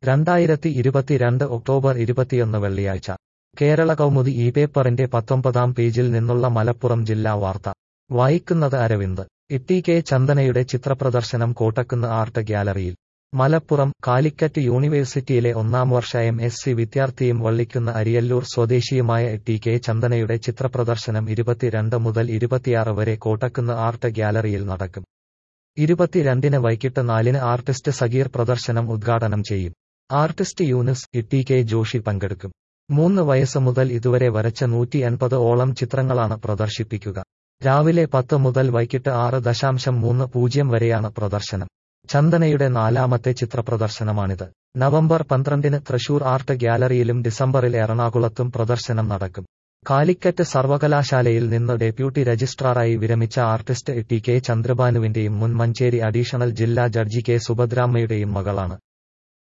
രണ്ടായിരത്തി ഇരുപത്തിരണ്ട് ഒക്ടോബർ ഇരുപത്തിയൊന്ന് വെള്ളിയാഴ്ച കേരള കൗമുദി ഈ പേപ്പറിന്റെ പത്തൊമ്പതാം പേജിൽ നിന്നുള്ള മലപ്പുറം ജില്ലാ വാർത്ത വായിക്കുന്നത് അരവിന്ദ് ഇട്ടി കെ ചന്ദനയുടെ ചിത്രപ്രദർശനം കോട്ടക്കുന്ന് ആർട്ട് ഗ്യാലറിയിൽ മലപ്പുറം കാലിക്കറ്റ് യൂണിവേഴ്സിറ്റിയിലെ ഒന്നാം വർഷ എം എസ് സി വിദ്യാർത്ഥിയും വള്ളിക്കുന്ന് അരിയല്ലൂർ സ്വദേശിയുമായ ടി കെ ചന്ദനയുടെ ചിത്രപ്രദർശനം ഇരുപത്തിരണ്ട് മുതൽ ഇരുപത്തിയാറ് വരെ കോട്ടക്കുന്ന് ആർട്ട് ഗ്യാലറിയിൽ നടക്കും ഇരുപത്തിരണ്ടിന് വൈകിട്ട് നാലിന് ആർട്ടിസ്റ്റ് സഗീർ പ്രദർശനം ഉദ്ഘാടനം ചെയ്യും ആർട്ടിസ്റ്റ് യൂനിസ് ഇട്ടി കെ ജോഷി പങ്കെടുക്കും മൂന്ന് വയസ്സ് മുതൽ ഇതുവരെ വരച്ച നൂറ്റി അൻപത് ഓളം ചിത്രങ്ങളാണ് പ്രദർശിപ്പിക്കുക രാവിലെ പത്ത് മുതൽ വൈകിട്ട് ആറ് ദശാംശം മൂന്ന് പൂജ്യം വരെയാണ് പ്രദർശനം ചന്ദനയുടെ നാലാമത്തെ ചിത്രപ്രദർശനമാണിത് നവംബർ പന്ത്രണ്ടിന് തൃശൂർ ആർട്ട് ഗ്യാലറിയിലും ഡിസംബറിൽ എറണാകുളത്തും പ്രദർശനം നടക്കും കാലിക്കറ്റ് സർവകലാശാലയിൽ നിന്ന് ഡെപ്യൂട്ടി രജിസ്ട്രാറായി വിരമിച്ച ആർട്ടിസ്റ്റ് ടി കെ ചന്ദ്രബാനുവിന്റെയും മുൻ മഞ്ചേരി അഡീഷണൽ ജില്ലാ ജഡ്ജി കെ സുഭദ്രാമ്മയുടെയും മകളാണ്